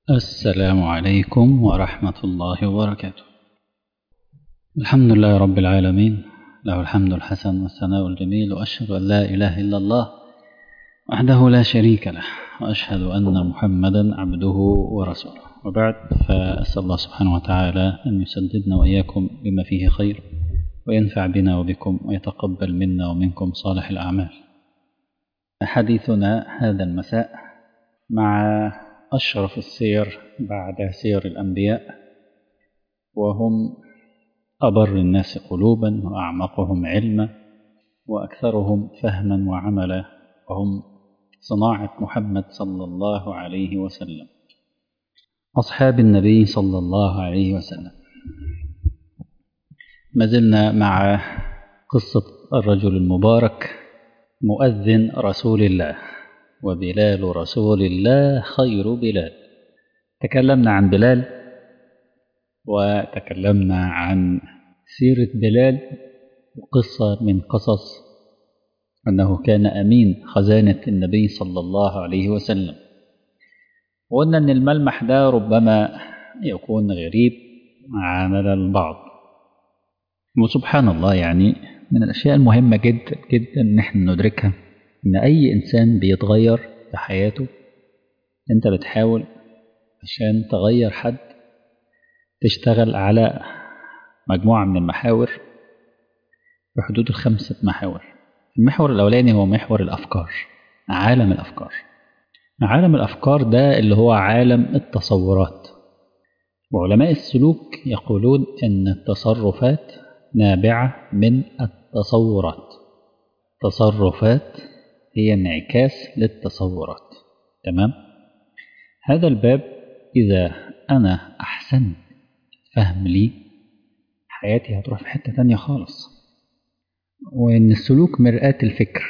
السلام عليكم ورحمة الله وبركاته الحمد لله رب العالمين له الحمد الحسن والثناء الجميل وأشهد أن لا إله إلا الله وحده لا شريك له وأشهد أن محمدا عبده ورسوله وبعد فأسأل الله سبحانه وتعالى أن يسددنا وإياكم بما فيه خير وينفع بنا وبكم ويتقبل منا ومنكم صالح الأعمال حديثنا هذا المساء مع أشرف السير بعد سير الأنبياء وهم أبر الناس قلوبا وأعمقهم علما وأكثرهم فهما وعملا وهم صناعة محمد صلى الله عليه وسلم أصحاب النبي صلى الله عليه وسلم ما زلنا مع قصة الرجل المبارك مؤذن رسول الله وبلال رسول الله خير بلال تكلمنا عن بلال وتكلمنا عن سيرة بلال وقصة من قصص أنه كان أمين خزانة النبي صلى الله عليه وسلم وقلنا أن الملمح ده ربما يكون غريب على البعض وسبحان الله يعني من الأشياء المهمة جدا جدا أن احنا ندركها إن أي إنسان بيتغير في حياته أنت بتحاول عشان تغير حد تشتغل على مجموعة من المحاور بحدود الخمسة محاور المحور الأولاني هو محور الأفكار عالم الأفكار عالم الأفكار ده اللي هو عالم التصورات وعلماء السلوك يقولون أن التصرفات نابعة من التصورات تصرفات هي انعكاس للتصورات تمام هذا الباب إذا أنا أحسنت فهم لي حياتي هتروح في حتة تانية خالص وإن السلوك مرآة الفكر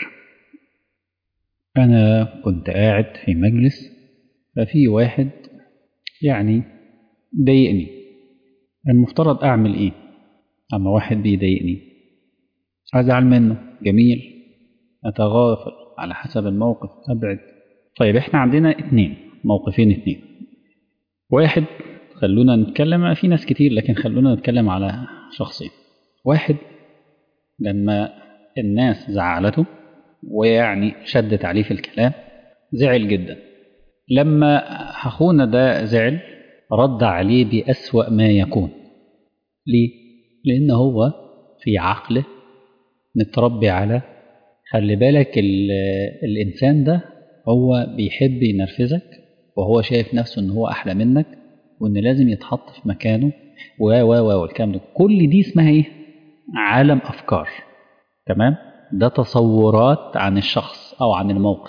أنا كنت قاعد في مجلس ففي واحد يعني ضايقني المفترض أعمل إيه أما واحد بيضايقني أزعل منه جميل أتغافل على حسب الموقف أبعد طيب إحنا عندنا اتنين موقفين اتنين واحد خلونا نتكلم في ناس كتير لكن خلونا نتكلم على شخصين واحد لما الناس زعلته ويعني شدت عليه في الكلام زعل جدا لما أخونا ده زعل رد عليه بأسوأ ما يكون ليه؟ لأن هو في عقله متربي على خلي بالك الإنسان ده هو بيحب ينرفزك وهو شايف نفسه إن هو أحلى منك وإن لازم يتحط في مكانه و و و والكلام ده كل دي اسمها إيه؟ عالم أفكار تمام؟ ده تصورات عن الشخص أو عن الموقف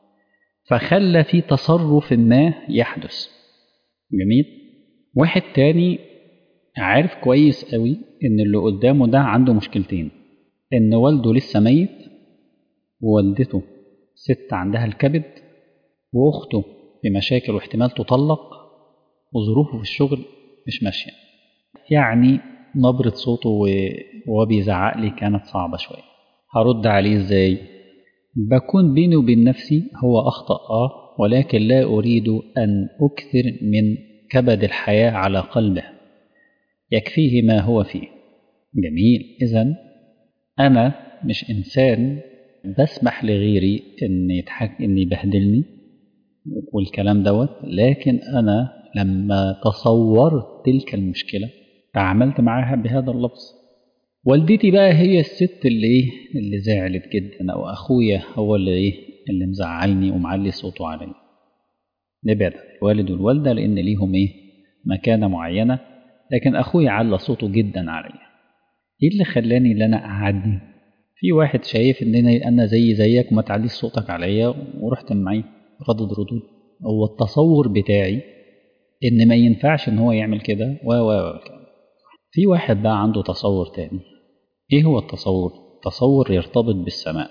فخلى في تصرف ما يحدث جميل؟ واحد تاني عارف كويس قوي إن اللي قدامه ده عنده مشكلتين إن والده لسه ميت ووالدته ست عندها الكبد وأخته في مشاكل واحتمال تطلق وظروفه في الشغل مش ماشية يعني نبرة صوته وهو بيزعق لي كانت صعبة شوية هرد عليه ازاي بكون بيني وبين نفسي هو أخطأ آه ولكن لا أريد أن أكثر من كبد الحياة على قلبه يكفيه ما هو فيه جميل إذا أنا مش إنسان بسمح لغيري ان يضحك ان يبهدلني والكلام دوت لكن انا لما تصورت تلك المشكله تعاملت معاها بهذا اللفظ والدتي بقى هي الست اللي ايه اللي زعلت جدا او اخويا هو اللي ايه اللي مزعلني ومعلي صوته عليا نبعد الوالد والوالده لان ليهم ايه مكانه معينه لكن اخويا على صوته جدا عليا ايه اللي خلاني ان انا اعدي في واحد شايف ان انا زي زيك وما تعليش صوتك عليا ورحت معي ردد ردود هو التصور بتاعي ان ما ينفعش ان هو يعمل كده و و في واحد بقى عنده تصور تاني ايه هو التصور تصور يرتبط بالسماء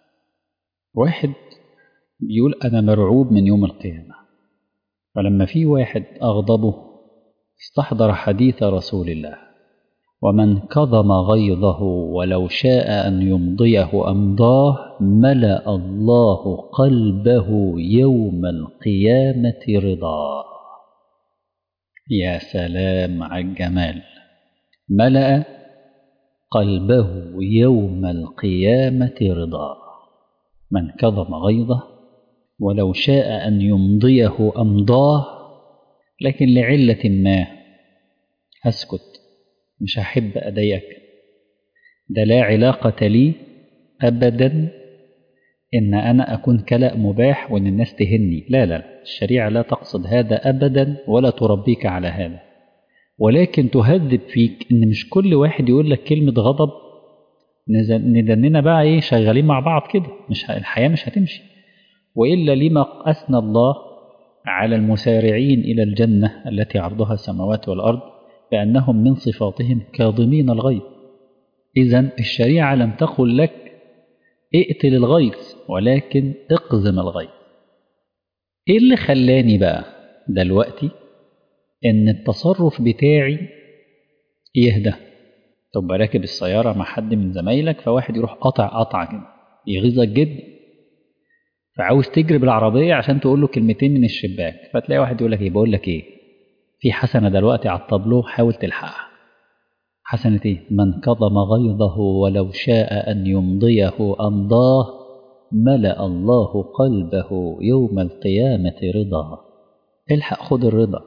واحد بيقول انا مرعوب من يوم القيامه فلما في واحد اغضبه استحضر حديث رسول الله ومن كظم غيظه ولو شاء أن يمضيه أمضاه ملأ الله قلبه يوم القيامة رضا يا سلام على الجمال ملأ قلبه يوم القيامة رضا من كظم غيظه ولو شاء أن يمضيه أمضاه لكن لعلة ما هسكت مش هحب أضايقك ده لا علاقة لي أبدا إن أنا أكون كلأ مباح وإن الناس تهني لا لا الشريعة لا تقصد هذا أبدا ولا تربيك على هذا ولكن تهذب فيك إن مش كل واحد يقول لك كلمة غضب ندننا بقى إيه شغالين مع بعض كده مش الحياة مش هتمشي وإلا لما أثنى الله على المسارعين إلى الجنة التي عرضها السماوات والأرض بأنهم من صفاتهم كاظمين الغيظ إذا الشريعة لم تقل لك اقتل الغيظ ولكن اقزم الغيظ ايه اللي خلاني بقى دلوقتي ان التصرف بتاعي يهدى تبقى راكب السيارة مع حد من زمايلك فواحد يروح قطع قطع كده يغيظك جدا فعاوز تجري بالعربية عشان تقول له كلمتين من الشباك فتلاقي واحد يقول لك ايه بقول لك ايه في حسنة دلوقتي على الطابلو حاول تلحقها حسنة ايه من كظم غيظه ولو شاء أن يمضيه أمضاه ملأ الله قلبه يوم القيامة رضا الحق خد الرضا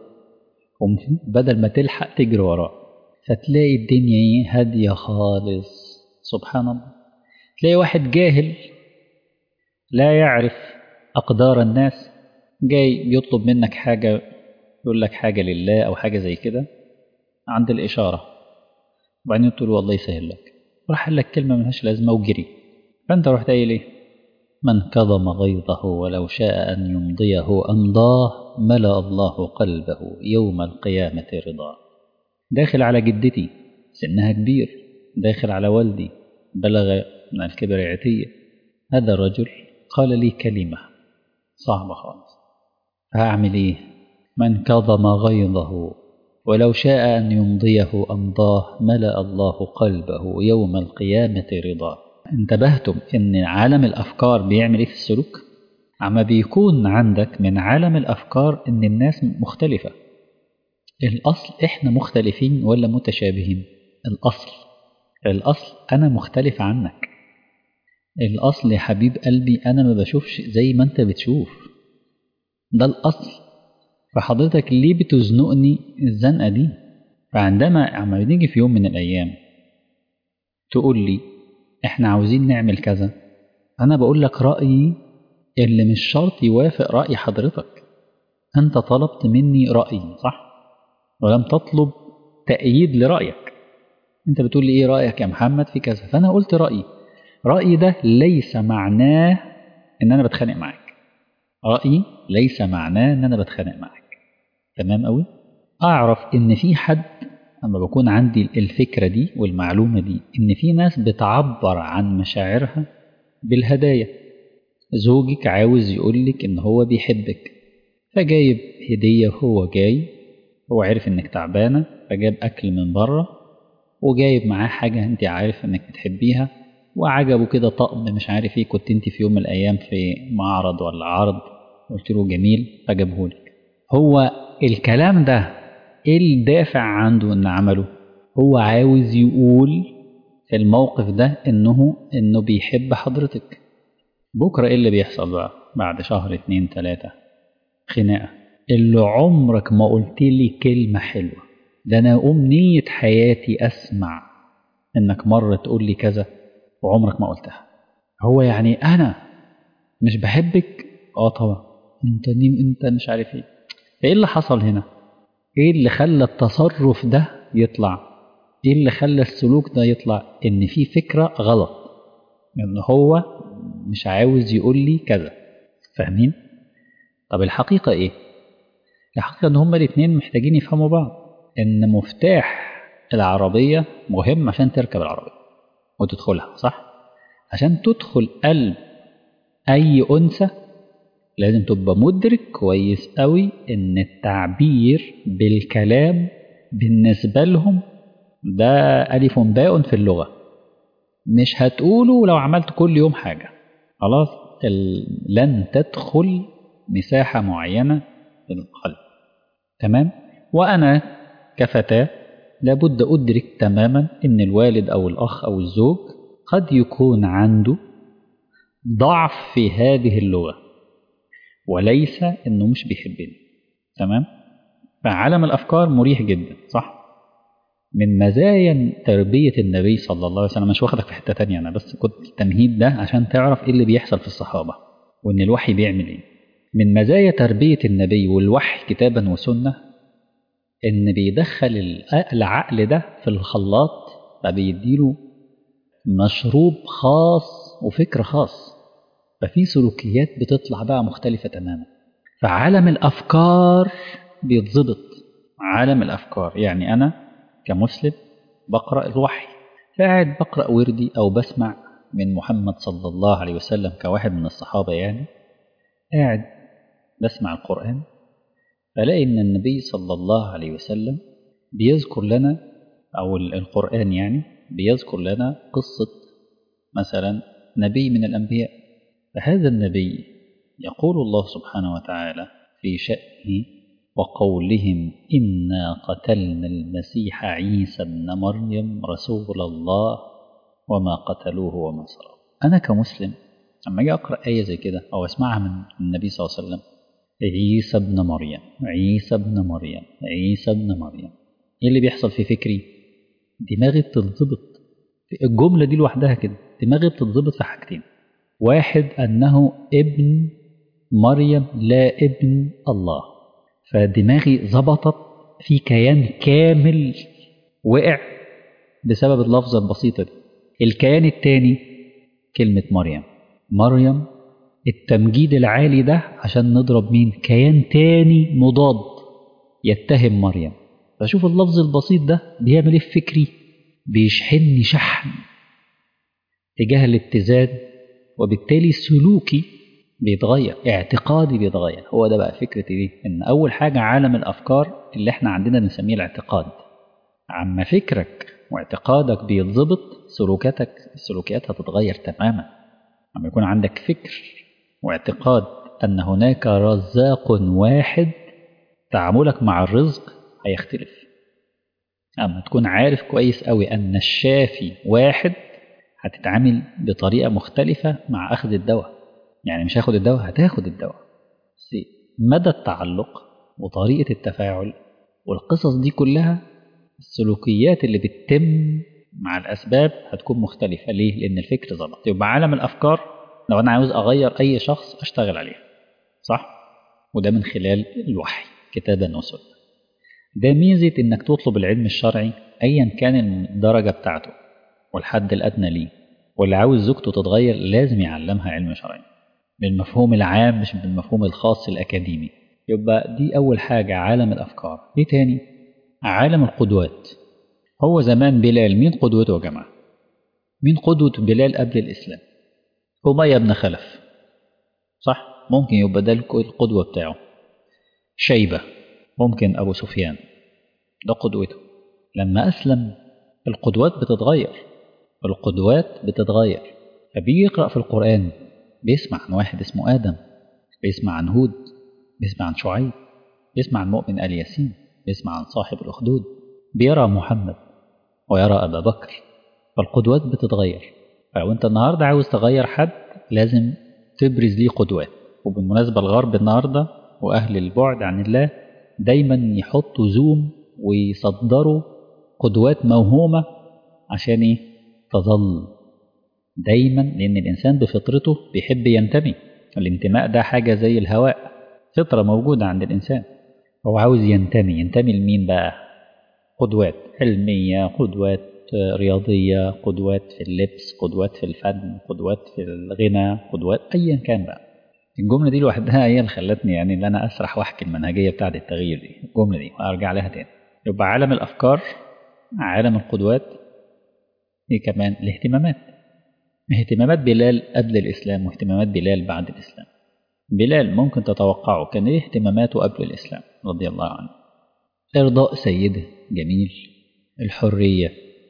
بدل ما تلحق تجري وراه فتلاقي الدنيا ايه هادية خالص سبحان الله تلاقي واحد جاهل لا يعرف أقدار الناس جاي بيطلب منك حاجة يقول لك حاجة لله أو حاجة زي كده عند الإشارة وبعدين تقول والله يسهل لك راح قال لك كلمة ملهاش لازمة وجري فأنت رحت قايل إيه من كظم غيظه ولو شاء أن يمضيه أمضاه ملأ الله قلبه يوم القيامة رضا داخل على جدتي سنها كبير داخل على والدي بلغ من الكبر عتية هذا الرجل قال لي كلمة صعبة خالص فأعمل إيه من كظم غيظه ولو شاء أن يمضيه أمضاه ملأ الله قلبه يوم القيامة رضا انتبهتم أن عالم الأفكار بيعمل إيه في السلوك؟ عما بيكون عندك من عالم الأفكار أن الناس مختلفة الأصل إحنا مختلفين ولا متشابهين؟ الأصل الأصل أنا مختلف عنك الأصل يا حبيب قلبي أنا ما بشوفش زي ما أنت بتشوف ده الأصل فحضرتك ليه بتزنقني الزنقة دي فعندما عما بنيجي في يوم من الأيام تقول لي إحنا عاوزين نعمل كذا أنا بقول لك رأيي اللي مش شرط يوافق رأي حضرتك أنت طلبت مني رأيي صح ولم تطلب تأييد لرأيك أنت بتقول لي إيه رأيك يا محمد في كذا فأنا قلت رأيي رأيي ده ليس معناه إن أنا بتخانق معاك رأيي ليس معناه إن أنا بتخانق معاك تمام قوي أعرف إن في حد أما بكون عندي الفكرة دي والمعلومة دي إن في ناس بتعبر عن مشاعرها بالهدايا زوجك عاوز يقولك إن هو بيحبك فجايب هدية وهو جاي هو عارف إنك تعبانة فجاب أكل من بره وجايب معاه حاجة أنت عارف إنك بتحبيها وعجبه كده طقم مش عارف ايه كنت انت في يوم من الايام في معرض ولا عرض قلت له جميل فجابهولك هو الكلام ده ايه الدافع عنده ان عمله هو عاوز يقول في الموقف ده انه انه بيحب حضرتك بكره ايه اللي بيحصل بقى بعد شهر اتنين تلاتة خناقة اللي عمرك ما قلت لي كلمة حلوة ده انا امنية حياتي اسمع انك مرة تقول لي كذا وعمرك ما قلتها هو يعني انا مش بحبك اه طبعا انت انت مش عارف ايه ايه اللي حصل هنا ايه اللي خلى التصرف ده يطلع ايه اللي خلى السلوك ده يطلع ان في فكرة غلط ان هو مش عاوز يقول لي كذا فاهمين طب الحقيقة ايه الحقيقة ان هما الاتنين محتاجين يفهموا بعض ان مفتاح العربية مهم عشان تركب العربية وتدخلها صح عشان تدخل قلب اي انثى لازم تبقى مدرك كويس قوي ان التعبير بالكلام بالنسبه لهم ده الف باء في اللغه مش هتقوله لو عملت كل يوم حاجه خلاص لن تدخل مساحه معينه في القلب تمام وأنا كفتاة لابد أدرك تماما إن الوالد أو الأخ أو الزوج قد يكون عنده ضعف في هذه اللغة وليس إنه مش بيحبني تمام فعالم الأفكار مريح جدا صح من مزايا تربية النبي صلى الله عليه وسلم مش واخدك في حتة تانية أنا بس كنت التمهيد ده عشان تعرف إيه اللي بيحصل في الصحابة وإن الوحي بيعمل إيه من مزايا تربية النبي والوحي كتابا وسنة إن بيدخل العقل ده في الخلاط فبيديله مشروب خاص وفكر خاص ففي سلوكيات بتطلع بقى مختلفة تماما فعالم الأفكار بيتظبط عالم الأفكار يعني أنا كمسلم بقرأ الوحي فقاعد بقرأ وردي أو بسمع من محمد صلى الله عليه وسلم كواحد من الصحابة يعني قاعد بسمع القرآن فلاقي إن النبي صلى الله عليه وسلم بيذكر لنا أو القرآن يعني بيذكر لنا قصة مثلا نبي من الأنبياء فهذا النبي يقول الله سبحانه وتعالى في شأنه وقولهم إنا قتلنا المسيح عيسى ابن مريم رسول الله وما قتلوه وما صلبوه أنا كمسلم لما أجي أقرأ آية زي كده أو أسمعها من النبي صلى الله عليه وسلم عيسى ابن مريم عيسى ابن مريم عيسى ابن مريم إيه اللي بيحصل في فكري دماغي بتتظبط الجملة دي لوحدها كده دماغي بتتظبط في حاجتين واحد أنه ابن مريم لا ابن الله فدماغي ظبطت في كيان كامل وقع بسبب اللفظة البسيطة دي الكيان التاني كلمة مريم مريم التمجيد العالي ده عشان نضرب مين كيان تاني مضاد يتهم مريم فشوف اللفظ البسيط ده بيعمل ايه في فكري بيشحنني شحن تجاه الاتزان وبالتالي سلوكي بيتغير اعتقادي بيتغير هو ده بقى فكرة ايه ان اول حاجة عالم الافكار اللي احنا عندنا بنسميه الاعتقاد عما فكرك واعتقادك بيتظبط سلوكاتك السلوكيات هتتغير تماما لما يكون عندك فكر واعتقاد ان هناك رزاق واحد تعاملك مع الرزق هيختلف اما تكون عارف كويس قوي ان الشافي واحد هتتعامل بطريقة مختلفة مع أخذ الدواء يعني مش هاخد الدواء هتاخد الدواء بس مدى التعلق وطريقة التفاعل والقصص دي كلها السلوكيات اللي بتتم مع الأسباب هتكون مختلفة ليه؟ لأن الفكر ظبط يبقى عالم الأفكار لو أنا عاوز أغير أي شخص أشتغل عليه صح؟ وده من خلال الوحي كتابا وسنة ده ميزة إنك تطلب العلم الشرعي أيا كان الدرجة بتاعته والحد الأدنى ليه واللي عاوز زوجته تتغير لازم يعلمها علم شرعي بالمفهوم العام مش بالمفهوم الخاص الأكاديمي يبقى دي أول حاجة عالم الأفكار إيه تاني؟ عالم القدوات هو زمان بلال مين قدوته يا جماعة؟ مين قدوة بلال قبل الإسلام؟ أمية بن خلف صح؟ ممكن يبقى ده القدوة بتاعه شيبة ممكن أبو سفيان ده قدوته لما أسلم القدوات بتتغير القدوات بتتغير فبيجي يقرأ في القرآن بيسمع عن واحد اسمه آدم بيسمع عن هود بيسمع عن شعيب بيسمع عن مؤمن آل ياسين بيسمع عن صاحب الأخدود بيرى محمد ويرى أبا بكر فالقدوات بتتغير فلو أنت النهاردة عاوز تغير حد لازم تبرز ليه قدوات وبالمناسبة الغرب النهاردة وأهل البعد عن الله دايما يحطوا زوم ويصدروا قدوات موهومة عشان ايه تظل دايما لأن الإنسان بفطرته بيحب ينتمي الانتماء ده حاجة زي الهواء فطرة موجودة عند الإنسان هو عاوز ينتمي ينتمي لمين بقى قدوات علمية قدوات رياضية قدوات في اللبس قدوات في الفن قدوات في الغنى قدوات أيا كان بقى الجملة دي لوحدها هي اللي خلتني يعني ان انا اسرح واحكي المنهجية بتاعة التغيير دي الجملة دي وارجع لها تاني يبقى عالم الافكار عالم القدوات ايه كمان الاهتمامات اهتمامات بلال قبل الاسلام واهتمامات بلال بعد الاسلام بلال ممكن تتوقعه كان ايه اهتماماته قبل الاسلام رضي الله عنه ارضاء سيده جميل الحرية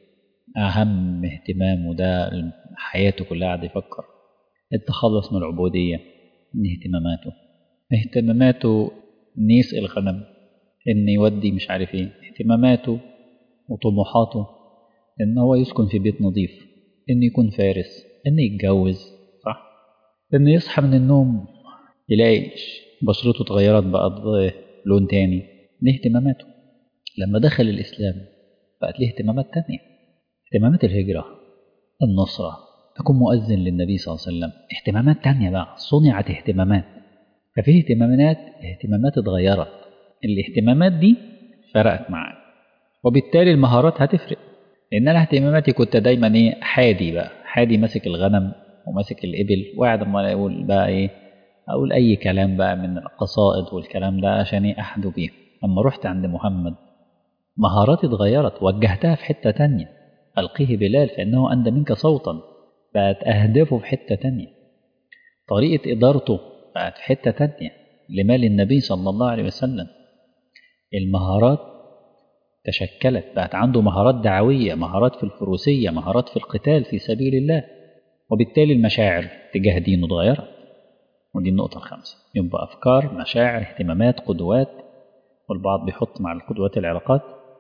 اهم اهتمامه ده حياته كلها قاعد يفكر التخلص من العبودية من اهتماماته اهتماماته نيس الغنم إن يودي مش عارف إيه اهتماماته وطموحاته إن هو يسكن في بيت نظيف إن يكون فارس إن يتجوز صح إن يصحى من النوم يلاقي بشرته اتغيرت بقت لون تاني دي اهتماماته لما دخل الإسلام بقت له اهتمامات تانية اهتمامات الهجرة النصرة أكون مؤذن للنبي صلى الله عليه وسلم اهتمامات تانية بقى صنعت اهتمامات ففي اهتمامات اهتمامات اتغيرت الاهتمامات دي فرقت معاه وبالتالي المهارات هتفرق لأن أنا اهتماماتي كنت دايما إيه حادي بقى حادي ماسك الغنم وماسك الإبل وقاعد أما أقول بقى إيه أقول أي كلام بقى من القصائد والكلام ده عشان إيه أحدو بيه أما رحت عند محمد مهاراتي اتغيرت وجهتها في حتة تانية ألقيه بلال فإنه أندى منك صوتا بقت أهدافه في حتة تانية طريقة إدارته بقت في حتة تانية لمال النبي صلى الله عليه وسلم المهارات تشكلت بقت عنده مهارات دعوية مهارات في الفروسية مهارات في القتال في سبيل الله وبالتالي المشاعر تجاه دينه اتغيرت ودي النقطة الخامسة يبقى أفكار مشاعر اهتمامات قدوات والبعض بيحط مع القدوات العلاقات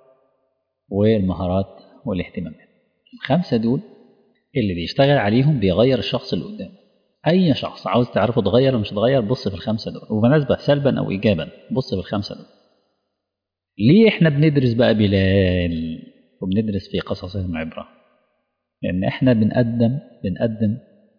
والمهارات والاهتمامات الخمسة دول اللي بيشتغل عليهم بيغير الشخص اللي قدامه أي شخص عاوز تعرفه اتغير ولا مش اتغير بص في الخمسة دول وبمناسبة سلبا أو إيجابا بص في الخمسة دول ليه احنا بندرس بقى بلال وبندرس في قصصهم عبرة لأن احنا بنقدم بنقدم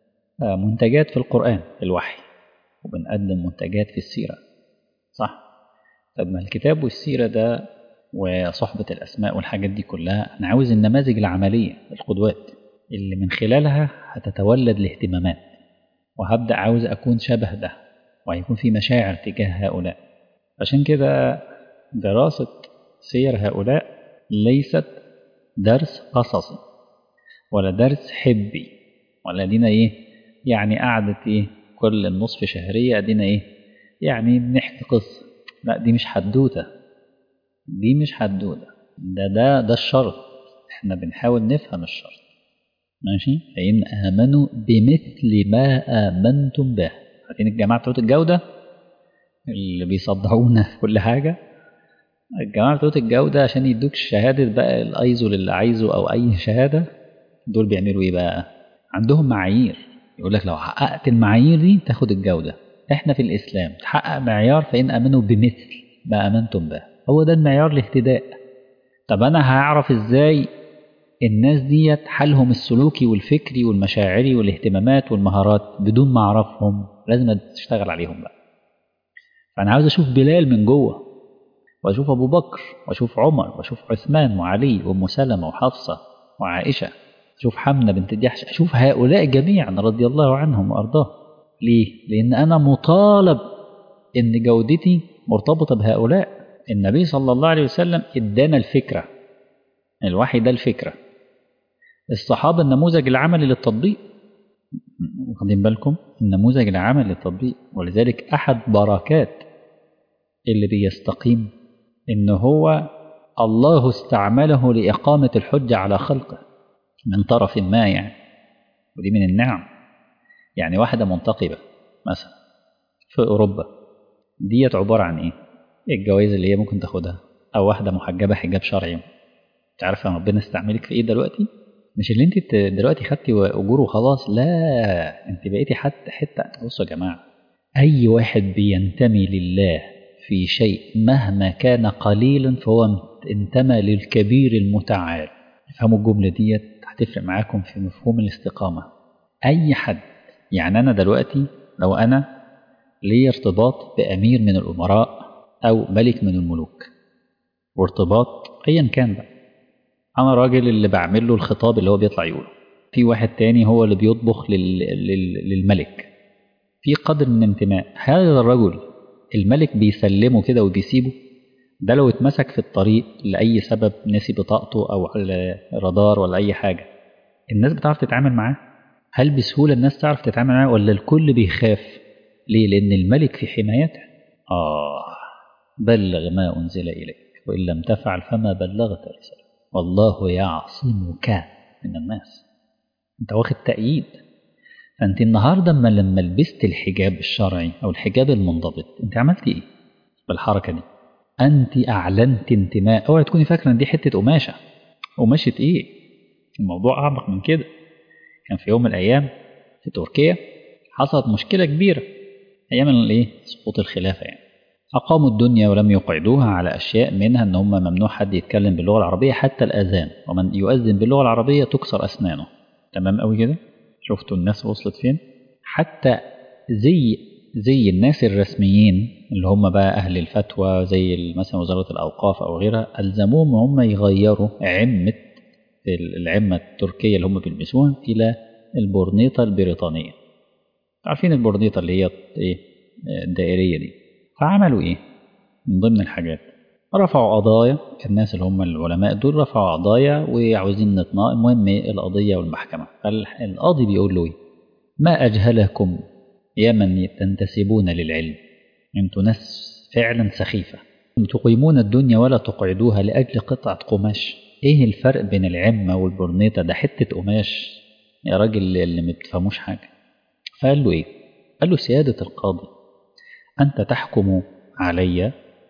منتجات في القرآن في الوحي وبنقدم منتجات في السيرة صح طب ما الكتاب والسيرة ده وصحبة الأسماء والحاجات دي كلها أنا عاوز النماذج العملية القدوات اللي من خلالها هتتولد الاهتمامات وهبدأ عاوز أكون شبه ده وهيكون في مشاعر تجاه هؤلاء عشان كده دراسة سير هؤلاء ليست درس قصصي ولا درس حبي ولا دينا إيه يعني قعدة إيه كل النصف شهرية دينا إيه يعني بنحكي قصة لا دي مش حدوتة دي مش حدوتة ده ده ده الشرط احنا بنحاول نفهم الشرط ماشي فإن آمنوا بمثل ما آمنتم به عارفين الجماعة بتوع الجودة اللي بيصدعونا في كل حاجة الجماعة بتوع الجودة عشان يدوك شهادة بقى الايزو اللي عايزه أو أي شهادة دول بيعملوا إيه بقى؟ عندهم معايير يقول لك لو حققت المعايير دي تاخد الجودة احنا في الإسلام تحقق معيار فإن آمنوا بمثل ما آمنتم به هو ده المعيار الاهتداء طب أنا هعرف إزاي الناس ديت حالهم السلوكي والفكري والمشاعري والاهتمامات والمهارات بدون ما أعرفهم لازم تشتغل عليهم بقى فأنا عاوز أشوف بلال من جوه وأشوف أبو بكر وأشوف عمر وأشوف عثمان وعلي وأم سلمة وحفصة وعائشة أشوف حمنة بنت جحش أشوف هؤلاء جميعا رضي الله عنهم وأرضاهم ليه؟ لأن أنا مطالب إن جودتي مرتبطة بهؤلاء النبي صلى الله عليه وسلم إدانا الفكرة الوحي ده الفكرة الصحابة النموذج العملي للتطبيق واخدين بالكم النموذج العملي للتطبيق ولذلك أحد بركات اللي بيستقيم إن هو الله استعمله لإقامة الحجة على خلقه من طرف ما يعني ودي من النعم يعني واحدة منتقبة مثلا في أوروبا ديت عبارة عن إيه؟ الجوائز اللي هي ممكن تاخدها أو واحدة محجبة حجاب شرعي تعرف ربنا استعملك في إيه دلوقتي؟ مش اللي أنت دلوقتي خدتي أجور وخلاص لا أنت بقيتي حتى حتة بصوا يا جماعة أي واحد بينتمي لله في شيء مهما كان قليلا فهو انتمى للكبير المتعال افهموا الجملة ديت هتفرق معاكم في مفهوم الاستقامة أي حد يعني أنا دلوقتي لو أنا لي ارتباط بأمير من الأمراء أو ملك من الملوك وارتباط أيا كان بقى أنا راجل اللي بعمل له الخطاب اللي هو بيطلع يقوله في واحد تاني هو اللي بيطبخ لل... لل... للملك في قدر من انتماء هذا الرجل الملك بيسلمه كده وبيسيبه ده لو اتمسك في الطريق لأي سبب نسي بطاقته أو رادار ولا أي حاجة الناس بتعرف تتعامل معاه هل بسهولة الناس تعرف تتعامل معاه ولا الكل بيخاف ليه لأن الملك في حمايته آه بلغ ما أنزل إليك وإن لم تفعل فما بلغت رسالة والله يعصمك من الناس أنت واخد تأييد فأنت النهاردة أما لما لبست الحجاب الشرعي أو الحجاب المنضبط أنت عملت إيه بالحركة دي أنت أعلنت انتماء اوعي تكوني فاكرة إن دي حتة قماشة قماشة إيه؟ الموضوع أعمق من كده كان في يوم من الأيام في تركيا حصلت مشكلة كبيرة أيام الإيه؟ سقوط الخلافة يعني أقاموا الدنيا ولم يقعدوها على أشياء منها أن هم ممنوع حد يتكلم باللغة العربية حتى الأذان ومن يؤذن باللغة العربية تكسر أسنانه تمام قوي كده شفتوا الناس وصلت فين حتى زي زي الناس الرسميين اللي هم بقى أهل الفتوى زي مثلا وزارة الأوقاف أو غيرها ألزموهم هم يغيروا عمة العمة التركية اللي هم بيلبسوها إلى البورنيطة البريطانية عارفين البورنيطة اللي هي إيه الدائرية دي فعملوا إيه من ضمن الحاجات رفعوا قضايا الناس اللي هم العلماء دول رفعوا قضايا وعاوزين نطناء المهم القضية والمحكمة فالقاضي بيقول له إيه ما أجهلكم يا من تنتسبون للعلم انتوا ناس فعلا سخيفة تقيمون الدنيا ولا تقعدوها لأجل قطعة قماش ايه الفرق بين العمة والبرنيطة ده حتة قماش يا راجل اللي ما بتفهموش حاجة فقال له ايه قال له سيادة القاضي أنت تحكم علي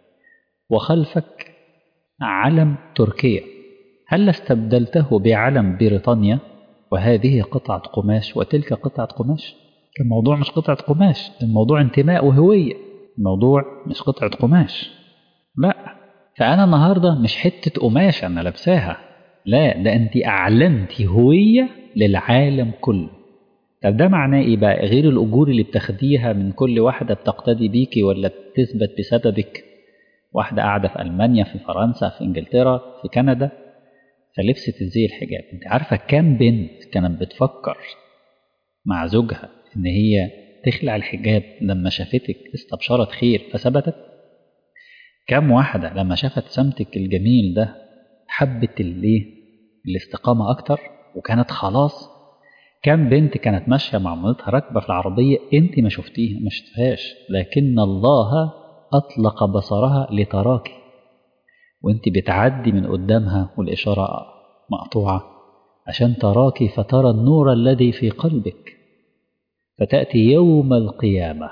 وخلفك علم تركيا هل استبدلته بعلم بريطانيا وهذه قطعة قماش وتلك قطعة قماش الموضوع مش قطعة قماش الموضوع انتماء وهوية الموضوع مش قطعة قماش لا فأنا النهاردة مش حتة قماش أنا لابساها لا ده أنت أعلنت هوية للعالم كله طب ده معناه إيه بقى غير الأجور اللي بتاخديها من كل واحدة بتقتدي بيكي ولا بتثبت بسببك واحدة قاعدة في ألمانيا في فرنسا في إنجلترا في كندا فلبست ازاي الحجاب انت عارفة كام بنت كانت بتفكر مع زوجها ان هي تخلع الحجاب لما شافتك استبشرت خير فثبتت كم واحدة لما شافت سمتك الجميل ده حبت الايه الاستقامة أكتر وكانت خلاص كم بنت كانت ماشية مع مامتها راكبة في العربية أنت ما شفتيها ما شفتهاش لكن الله أطلق بصرها لتراكي وأنت بتعدي من قدامها والإشارة مقطوعة عشان تراكي فترى النور الذي في قلبك فتأتي يوم القيامة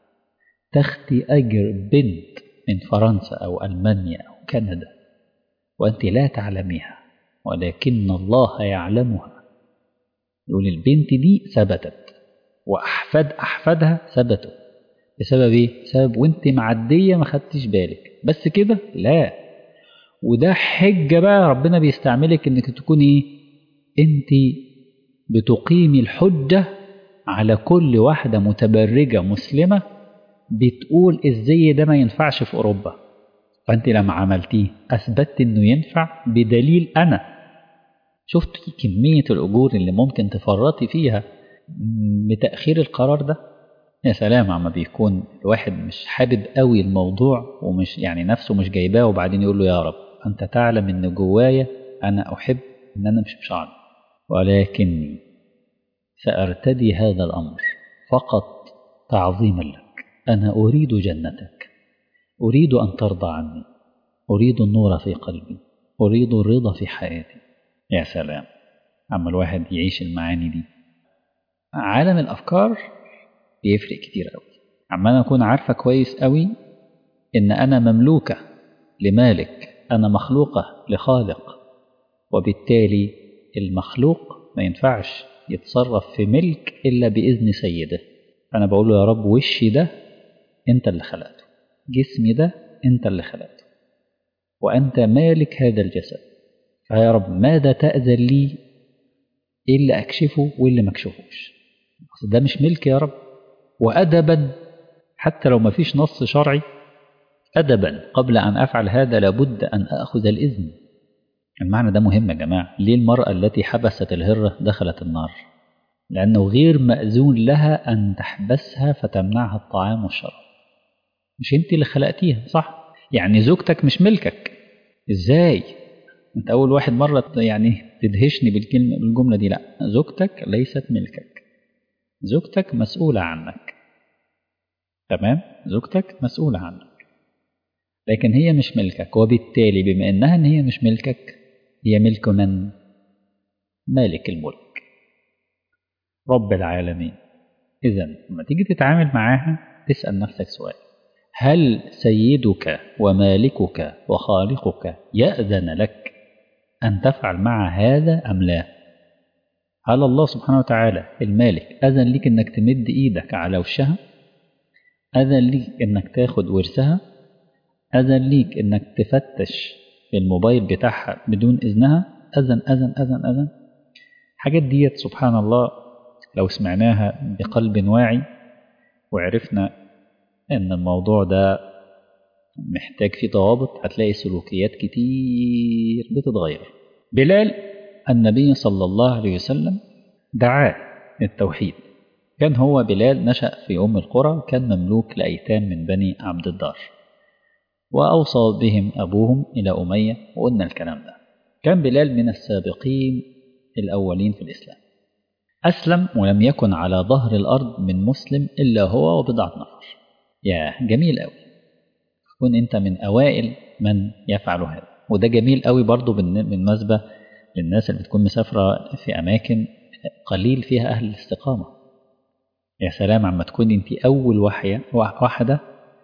تختي أجر بنت من فرنسا أو ألمانيا أو كندا وأنت لا تعلميها ولكن الله يعلمها يقول البنت دي ثبتت وأحفاد أحفادها ثبتوا بسبب إيه؟ بسبب وأنت معدية ما خدتش بالك بس كده لا وده حجة بقى ربنا بيستعملك إنك تكوني إيه؟ أنت بتقيمي الحجة على كل واحدة متبرجة مسلمة بتقول الزي ده ما ينفعش في أوروبا فأنت لما عملتيه أثبتت إنه ينفع بدليل أنا شفت كمية الأجور اللي ممكن تفرطي فيها بتأخير القرار ده يا سلام عما بيكون الواحد مش حابب قوي الموضوع ومش يعني نفسه مش جايباه وبعدين يقول له يا رب أنت تعلم إن جوايا أنا أحب إن أنا مش مشعر ولكني سأرتدي هذا الأمر فقط تعظيما لك أنا أريد جنتك أريد أن ترضى عني أريد النور في قلبي أريد الرضا في حياتي يا سلام أما الواحد يعيش المعاني دي عالم الأفكار بيفرق كتير قوي عما أنا أكون عارفة كويس قوي إن أنا مملوكة لمالك أنا مخلوقة لخالق وبالتالي المخلوق ما ينفعش يتصرف في ملك إلا بإذن سيده فأنا بقول له يا رب وشي ده أنت اللي خلقته جسمي ده أنت اللي خلقته وأنت مالك هذا الجسد فيا رب ماذا تأذن لي إيه اللي أكشفه واللي ما أكشفوش ده مش ملك يا رب وأدبا حتى لو ما فيش نص شرعي أدبا قبل أن أفعل هذا لابد أن أخذ الإذن المعنى ده مهم يا جماعة ليه المرأة التي حبست الهرة دخلت النار لأنه غير مأذون لها أن تحبسها فتمنعها الطعام والشراب مش أنت اللي خلقتيها صح يعني زوجتك مش ملكك إزاي أنت أول واحد مرة يعني تدهشني بالكلمة بالجملة دي لا زوجتك ليست ملكك زوجتك مسؤولة عنك تمام زوجتك مسؤولة عنك لكن هي مش ملكك وبالتالي بما انها ان هي مش ملكك هي ملك من مالك الملك رب العالمين اذا لما تيجي تتعامل معاها تسال نفسك سؤال هل سيدك ومالكك وخالقك يأذن لك أن تفعل مع هذا أم لا هل الله سبحانه وتعالى المالك أذن لك أنك تمد إيدك على وشها أذن لك أنك تاخد ورثها أذن ليك أنك تفتش الموبايل بتاعها بدون إذنها أذن أذن أذن أذن حاجات ديت سبحان الله لو سمعناها بقلب واعي وعرفنا ان الموضوع ده محتاج فيه ضوابط هتلاقي سلوكيات كتير بتتغير بلال النبي صلى الله عليه وسلم دعاه للتوحيد كان هو بلال نشأ في أم القرى كان مملوك لأيتام من بني عبد الدار وأوصى بهم أبوهم إلى أمية وقلنا الكلام ده كان بلال من السابقين الأولين في الإسلام أسلم ولم يكن على ظهر الأرض من مسلم إلا هو وبضعة نفر يا جميل قوي تكون أنت من أوائل من يفعل هذا وده جميل قوي برضو بالنسبة للناس اللي بتكون مسافرة في أماكن قليل فيها أهل الاستقامة يا سلام عما تكون أنت أول وحية واحدة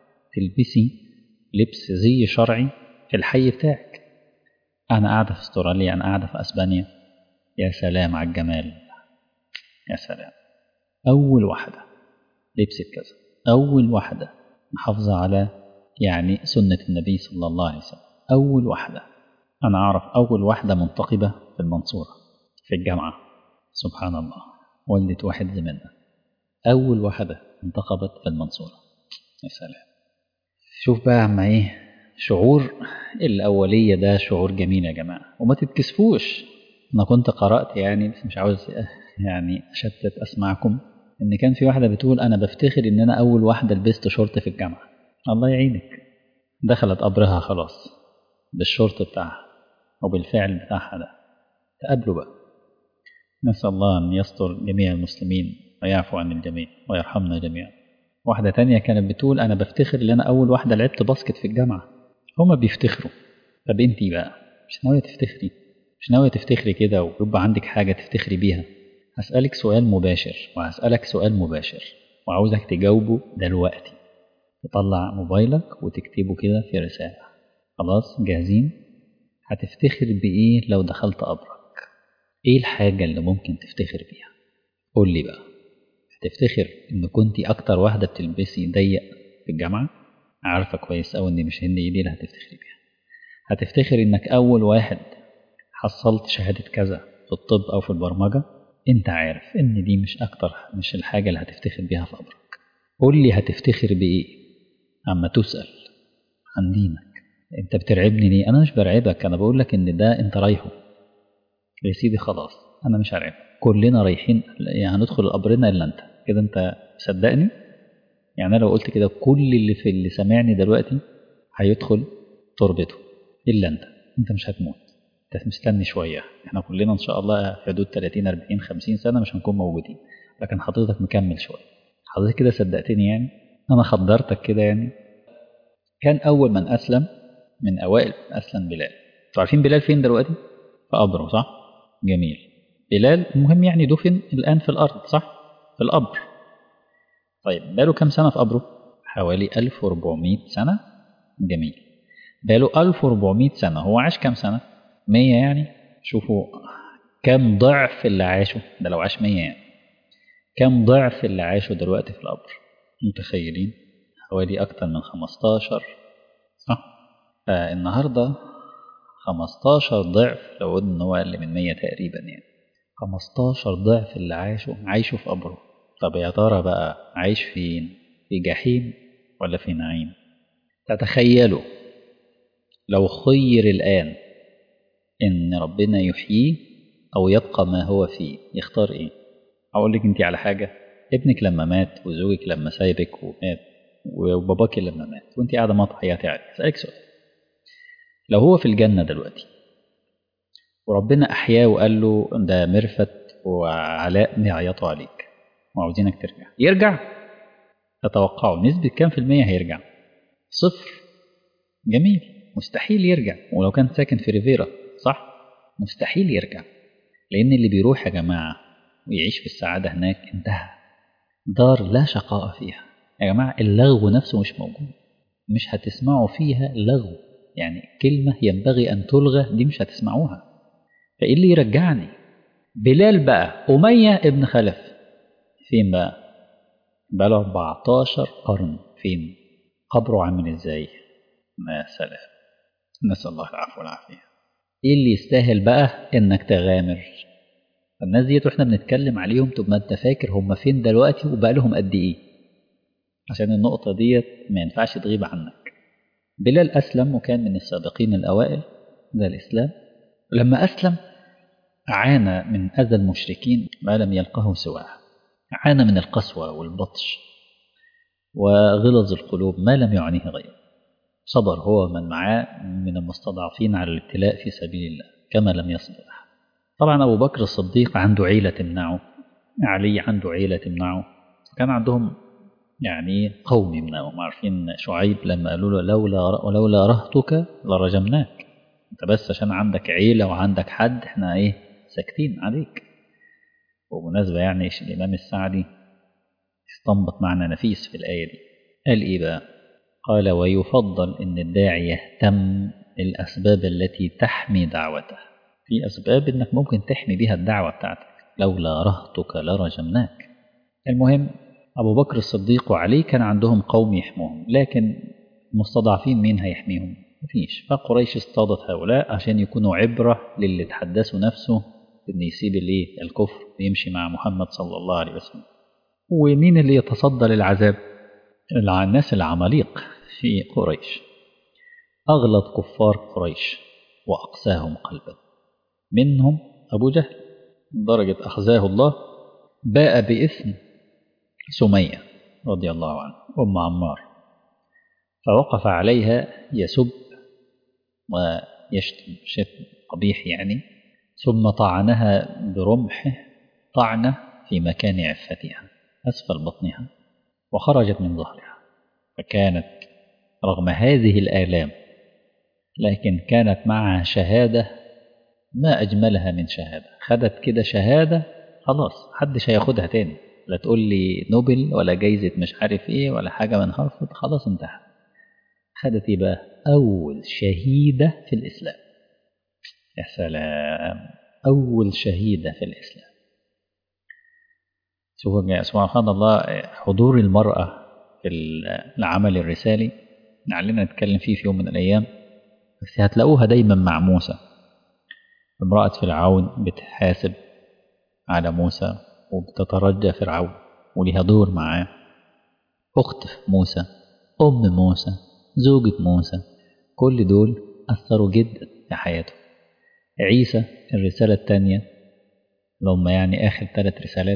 تلبسي لبس زي شرعي في الحي بتاعك أنا قاعدة في استراليا أنا قاعدة في أسبانيا يا سلام على الجمال يا سلام أول واحدة لبست كذا أول واحدة محافظة على يعني سنة النبي صلى الله عليه وسلم أول واحدة أنا أعرف أول واحدة منتقبة في المنصورة في الجامعة سبحان الله والدة واحد زميلنا أول واحدة انتخبت في المنصورة يا سلام شوف بقى عم إيه شعور الأولية ده شعور جميل يا جماعة وما تتكسفوش أنا كنت قرأت يعني بس مش عاوز يعني أشتت أسمعكم إن كان في واحدة بتقول أنا بفتخر إن أنا أول واحدة لبست شورت في الجامعة الله يعينك دخلت قبرها خلاص بالشورت بتاعها وبالفعل بتاعها ده تقابلوا بقى نسأل الله أن يستر جميع المسلمين ويعفو عن الجميع ويرحمنا جميعا واحدة تانية كانت بتقول أنا بفتخر إن أنا أول واحدة لعبت باسكت في الجامعة هما بيفتخروا طب أنتي بقى مش ناوية تفتخري مش ناوية تفتخري كده ويبقى عندك حاجة تفتخري بيها هسألك سؤال مباشر وهسألك سؤال مباشر وعاوزك تجاوبه دلوقتي تطلع موبايلك وتكتبه كده في رسالة خلاص جاهزين هتفتخر بإيه لو دخلت قبرك إيه الحاجة اللي ممكن تفتخر بيها قول لي بقى هتفتخر إن كنتي أكتر واحدة بتلبسي ضيق في الجامعة عارفة كويس أوي إن مش هند دي اللي هتفتخري بيها هتفتخر إنك أول واحد حصلت شهادة كذا في الطب أو في البرمجة أنت عارف إن دي مش أكتر مش الحاجة اللي هتفتخر بيها في قبرك قول لي هتفتخر بإيه أما تسأل عن دينك أنت بترعبني ليه أنا مش برعبك أنا بقول لك إن ده أنت رايحه يا سيدي خلاص أنا مش هرعبك كلنا رايحين يعني هندخل قبرنا إلا أنت كده أنت صدقني يعني أنا لو قلت كده كل اللي في اللي سامعني دلوقتي هيدخل تربته إلا أنت أنت مش هتموت أنت مستني شوية إحنا كلنا إن شاء الله في حدود 30 40 50 سنة مش هنكون موجودين لكن حضرتك مكمل شوية حضرتك كده صدقتني يعني أنا خدرتك كده يعني كان أول من أسلم من أوائل من أسلم بلال أنتوا عارفين بلال فين دلوقتي؟ في قبره صح؟ جميل بلال المهم يعني دفن الآن في الأرض صح؟ في القبر طيب بقاله كام سنة في قبره؟ حوالي 1400 سنة جميل بقاله 1400 سنة هو عاش كام سنة؟ 100 يعني شوفوا كم ضعف اللي عاشه ده لو عاش 100 يعني كم ضعف اللي عاشه دلوقتي في القبر متخيلين حوالي أكتر من 15 صح فالنهاردة 15 ضعف لو قلنا إن هو أقل من 100 تقريبا يعني 15 ضعف اللي عاشه عايشه في قبره طب يا ترى بقى عايش فين في جحيم ولا في نعيم تتخيلوا لو خير الآن إن ربنا يحييه أو يبقى ما هو فيه يختار إيه أقول لك أنت على حاجة ابنك لما مات وزوجك لما سايبك ومات وباباك لما مات وأنت قاعدة ما تحياتي عليه أسألك سؤال لو هو في الجنة دلوقتي وربنا أحياه وقال له ده مرفت وعلاء بيعيطوا عليك وعاوزينك ترجع يرجع تتوقعوا نسبة كام في المية هيرجع صفر جميل مستحيل يرجع ولو كان ساكن في ريفيرا صح مستحيل يرجع لأن اللي بيروح يا جماعة ويعيش في السعادة هناك انتهى دار لا شقاء فيها يا جماعة اللغو نفسه مش موجود مش هتسمعوا فيها لغو يعني كلمة ينبغي أن تلغى دي مش هتسمعوها فإيه اللي يرجعني بلال بقى أمية ابن خلف فين بقى بقى له 14 قرن فين قبره عامل ازاي ما سلام نسأل الله العفو والعافية ايه اللي يستاهل بقى انك تغامر الناس ديت واحنا بنتكلم عليهم تبقى انت فاكر هم فين دلوقتي وبقى لهم قد ايه عشان النقطة ديت ما ينفعش تغيب عنك بلال أسلم وكان من السابقين الأوائل ذا الإسلام لما أسلم عانى من أذى المشركين ما لم يلقه سواه عانى من القسوة والبطش وغلظ القلوب ما لم يعنيه غيره صبر هو من معاه من المستضعفين على الابتلاء في سبيل الله كما لم يصبر أحد طبعا أبو بكر الصديق عنده عيلة تمنعه علي عنده عيلة تمنعه كان عندهم يعني قوم يمنعهم عارفين شعيب لما قالوا له لولا ولولا رهتك لرجمناك انت بس عشان عندك عيلة وعندك حد احنا ايه ساكتين عليك وبمناسبة يعني الإمام السعدي استنبط معنى نفيس في الآية دي قال إيه بقى قال ويفضل إن الداعي يهتم الأسباب التي تحمي دعوته في أسباب إنك ممكن تحمي بها الدعوة بتاعتك لولا رهتك لرجمناك المهم أبو بكر الصديق وعلي كان عندهم قوم يحموهم لكن مستضعفين مين هيحميهم مفيش فقريش اصطادت هؤلاء عشان يكونوا عبرة للي تحدثوا نفسه إن يسيب الايه الكفر ويمشي مع محمد صلى الله عليه وسلم ومين اللي يتصدى للعذاب الناس العماليق في قريش أغلط كفار قريش وأقساهم قلبا منهم أبو جهل درجة أخزاه الله باء بإثم سمية رضي الله عنه أم عمار فوقف عليها يسب ويشتم شتم قبيح يعني ثم طعنها برمحه طعنة في مكان عفتها أسفل بطنها وخرجت من ظهرها فكانت رغم هذه الآلام لكن كانت معها شهادة ما أجملها من شهادة خدت كده شهادة خلاص محدش هياخدها تاني لا تقول لي نوبل ولا جايزة مش عارف ايه ولا حاجة من هارفرد خلاص انتهى خدت ايه بقى أول شهيدة في الإسلام يا سلام أول شهيدة في الإسلام شوفوا سبحان الله حضور المرأة في العمل الرسالي لعلنا نتكلم فيه في يوم من الأيام بس هتلاقوها دايما مع موسى امرأة فرعون بتحاسب على موسى وبتترجى فرعون وليها دور معاه أخت موسى أم موسى زوجة موسى كل دول أثروا جدا في حياته عيسى الرسالة الثانية اللي هم يعني آخر ثلاث رسالات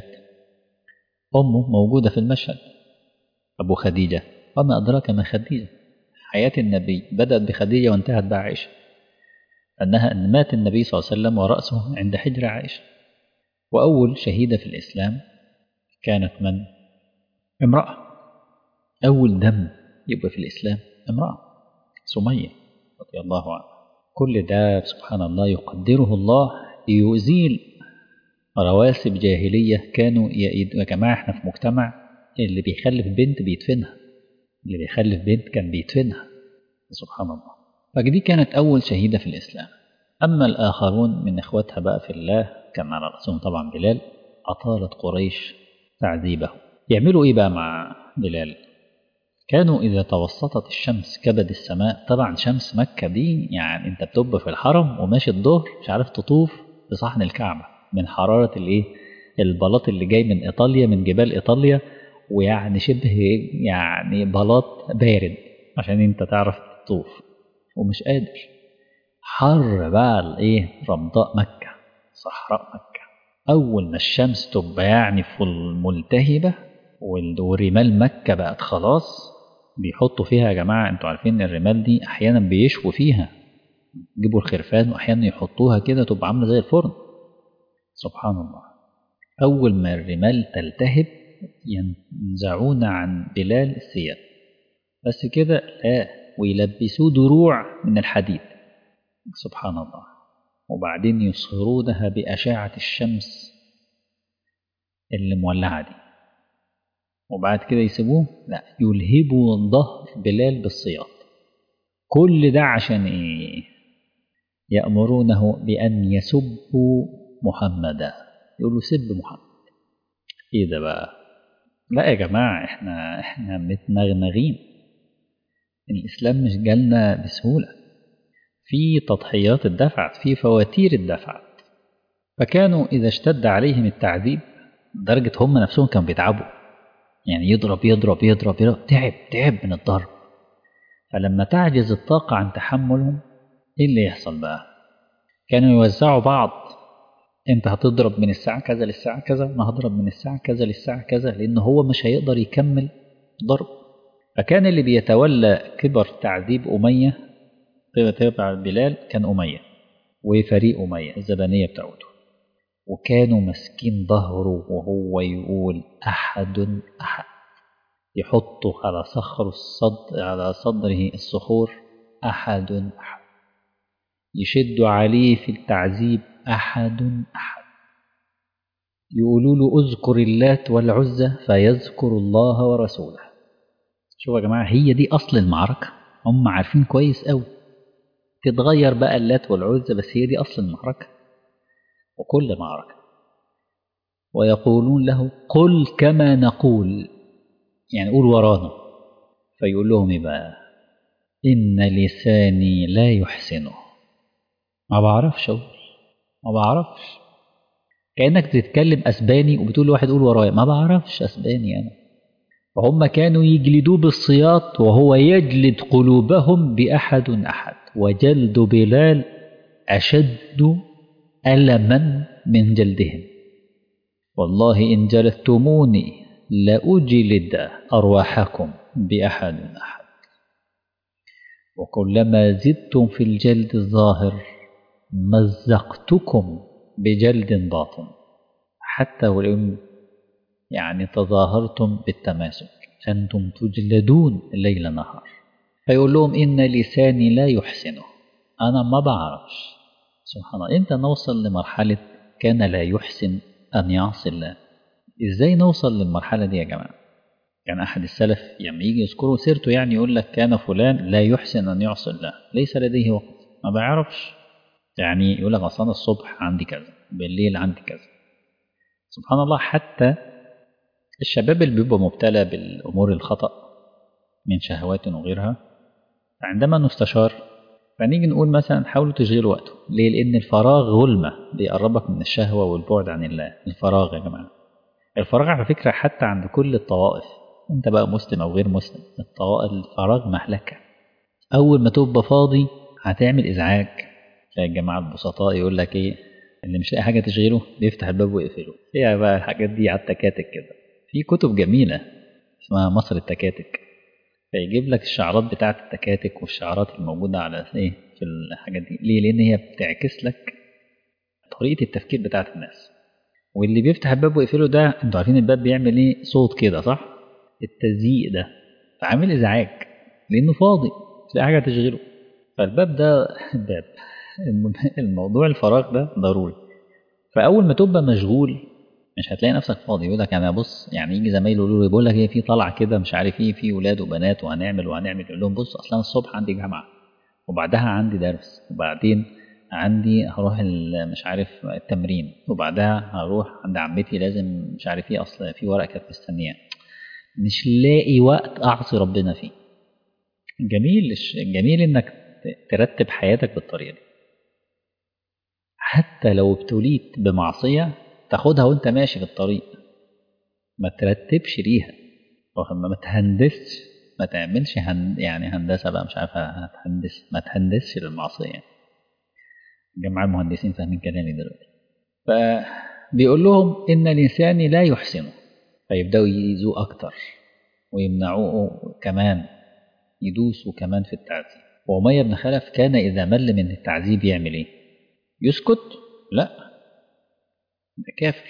أمه موجودة في المشهد أبو خديجة وما أدراك ما خديجة حياة النبي بدأت بخديجة وانتهت بعائشة أنها أن مات النبي صلى الله عليه وسلم ورأسه عند حجر عائشة وأول شهيدة في الإسلام كانت من؟ امرأة أول دم يبقى في الإسلام امرأة سمية رضي الله عنها كل ده سبحان الله يقدره الله ليزيل رواسب جاهلية كانوا يا جماعة احنا في مجتمع اللي بيخلف بنت بيدفنها اللي بيخلف بنت كان بيدفنها سبحان الله فدي كانت أول شهيدة في الإسلام أما الآخرون من إخوتها بقى في الله كان على رأسهم طبعا بلال أطالت قريش تعذيبه يعملوا إيه بقى مع بلال كانوا إذا توسطت الشمس كبد السماء طبعا شمس مكة دي يعني أنت بتبقى في الحرم وماشي الظهر مش عارف تطوف بصحن الكعبة من حرارة الإيه البلاط اللي جاي من إيطاليا من جبال إيطاليا ويعني شبه يعني بلاط بارد عشان أنت تعرف تطوف ومش قادر حر بقى الإيه رمضاء مكة صحراء مكة أول ما الشمس تبقى يعني في الملتهبة ورمال مكة بقت خلاص بيحطوا فيها يا جماعة انتوا عارفين الرمال دي أحيانا بيشووا فيها يجيبوا الخرفان وأحيانا يحطوها كده تبقى عاملة زي الفرن سبحان الله أول ما الرمال تلتهب ينزعون عن بلال الثياب بس كده لا ويلبسوه دروع من الحديد سبحان الله وبعدين يصهرونها بأشعة الشمس اللي مولعة دي وبعد كده يسيبوه لا يلهبوا ظهر بلال بالصياط كل ده عشان ايه يأمرونه بأن يسبوا محمدا يقولوا سب محمد ايه ده بقى لا يا جماعة احنا احنا متنغنغين الإسلام مش جالنا بسهولة في تضحيات الدفعت في فواتير الدفعت فكانوا إذا اشتد عليهم التعذيب لدرجة هم نفسهم كانوا بيتعبوا يعني يضرب يضرب يضرب, يضرب تعب تعب من الضرب فلما تعجز الطاقة عن تحملهم ايه اللي يحصل بقى كانوا يوزعوا بعض انت هتضرب من الساعة كذا للساعة كذا وانا هضرب من الساعة كذا للساعة كذا لان هو مش هيقدر يكمل ضرب فكان اللي بيتولى كبر تعذيب أمية تبع بلال كان أمية وفريق أمية الزبانية بتاعته وكانوا ماسكين ظهره وهو يقول أحد أحد يحطوا على صخر الصد على صدره الصخور أحد أحد يشدوا عليه في التعذيب أحد أحد يقولوا له اذكر اللات والعزة فيذكر الله ورسوله شوفوا يا جماعة هي دي أصل المعركة هم عارفين كويس قوي تتغير بقى اللات والعزة بس هي دي أصل المعركة وكل معركة ويقولون له قل كما نقول يعني قول ورانا فيقول لهم ايه بقى إن لساني لا يحسنه ما بعرفش أقول ما بعرفش كأنك بتتكلم أسباني وبتقول لواحد قول ورايا ما بعرفش أسباني أنا فهم كانوا يجلدوه بالسياط وهو يجلد قلوبهم بأحد أحد وجلد بلال أشد ألما من جلدهم والله إن جلدتموني لأجلد أرواحكم بأحد أحد وكلما زدتم في الجلد الظاهر مزقتكم بجلد باطن حتى ولو يعني تظاهرتم بالتماسك أنتم تجلدون ليل نهار فيقول لهم إن لساني لا يحسنه أنا ما بعرفش سبحان الله إمتى نوصل لمرحلة كان لا يحسن أن يعصي الله إزاي نوصل للمرحلة دي يا جماعة كان أحد السلف لما يجي يذكروا سيرته يعني يقول لك كان فلان لا يحسن أن يعصي الله ليس لديه وقت ما بيعرفش يعني يقول لك أصلا الصبح عندي كذا بالليل عندي كذا سبحان الله حتى الشباب اللي بيبقى مبتلى بالأمور الخطأ من شهوات وغيرها عندما نستشار فنيجي نقول مثلا حاولوا تشغلوا وقته ليه لأن الفراغ غلمة بيقربك من الشهوة والبعد عن الله الفراغ يا جماعة الفراغ على فكرة حتى عند كل الطوائف انت بقى مسلم أو غير مسلم الطوائف الفراغ مهلكة أول ما تبقى فاضي هتعمل إزعاج تلاقي الجماعة البسطاء يقول لك إيه اللي مش لاقي حاجة تشغله بيفتح الباب ويقفله هي بقى الحاجات دي على التكاتك كده في كتب جميلة اسمها مصر التكاتك فيجيب لك الشعارات بتاعة التكاتك والشعارات الموجودة على ايه في الحاجات دي ليه لأن هي بتعكس لك طريقة التفكير بتاعة الناس واللي بيفتح الباب ويقفله ده انتوا عارفين الباب بيعمل ايه صوت كده صح التزييق ده فعامل ازعاج لانه فاضي مش لاقي حاجه تشغله فالباب ده باب الموضوع الفراغ ده ضروري فاول ما تبقى مشغول مش هتلاقي نفسك فاضي يقول لك انا بص يعني يجي زمايله يقولوا لي بقول لك ايه في طلعه كده مش عارف ايه في ولاد وبنات وهنعمل وهنعمل يقول لهم بص اصلا الصبح عندي جامعه وبعدها عندي درس وبعدين عندي هروح مش عارف التمرين وبعدها هروح عند عمتي لازم مش عارف ايه اصل في ورقه كانت مستنياه مش لاقي وقت اعصي ربنا فيه جميل جميل انك ترتب حياتك بالطريقه دي حتى لو ابتليت بمعصيه تاخدها وانت ماشي في الطريق ما ترتبش ليها ما تهندسش ما تعملش هن يعني هندسه بقى مش عارف هتهندس ما تهندسش للمعصيه جماعة المهندسين فاهمين كلامي دلوقتي فبيقول لهم إن لساني لا يحسنه فيبدأوا يأذوه أكتر ويمنعوه كمان يدوسوا كمان في التعذيب وأمية بن خلف كان إذا مل من التعذيب يعمل إيه؟ يسكت؟ لا ده كافر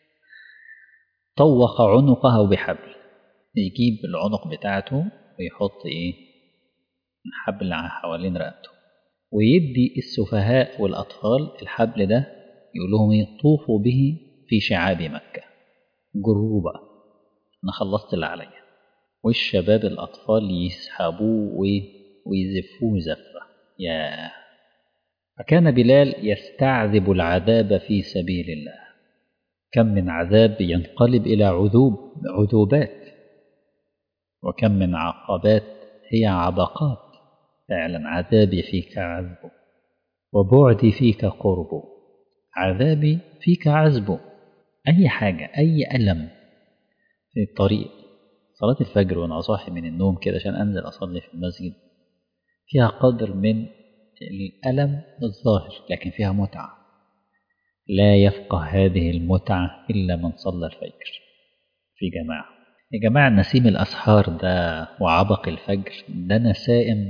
طوق عنقه بحبل يجيب العنق بتاعته ويحط إيه؟ حبل حوالين رقبته ويدي السفهاء والأطفال الحبل ده يقول لهم طوفوا به في شعاب مكة جروه بقى أنا خلصت اللي عليا والشباب الأطفال يسحبوه ويزفوه زفة يا فكان بلال يستعذب العذاب في سبيل الله كم من عذاب ينقلب إلى عذوب عذوبات وكم من عقبات هي عبقات فعلا عذابي فيك عذبه وبعدي فيك قربه عذابي فيك عذبه أي حاجة أي ألم في الطريق صلاة الفجر وأنا صاحي من النوم كده عشان أنزل أصلي في المسجد فيها قدر من الألم الظاهر لكن فيها متعة لا يفقه هذه المتعة إلا من صلى الفجر في جماعة يا جماعة نسيم الأسحار ده وعبق الفجر ده نسائم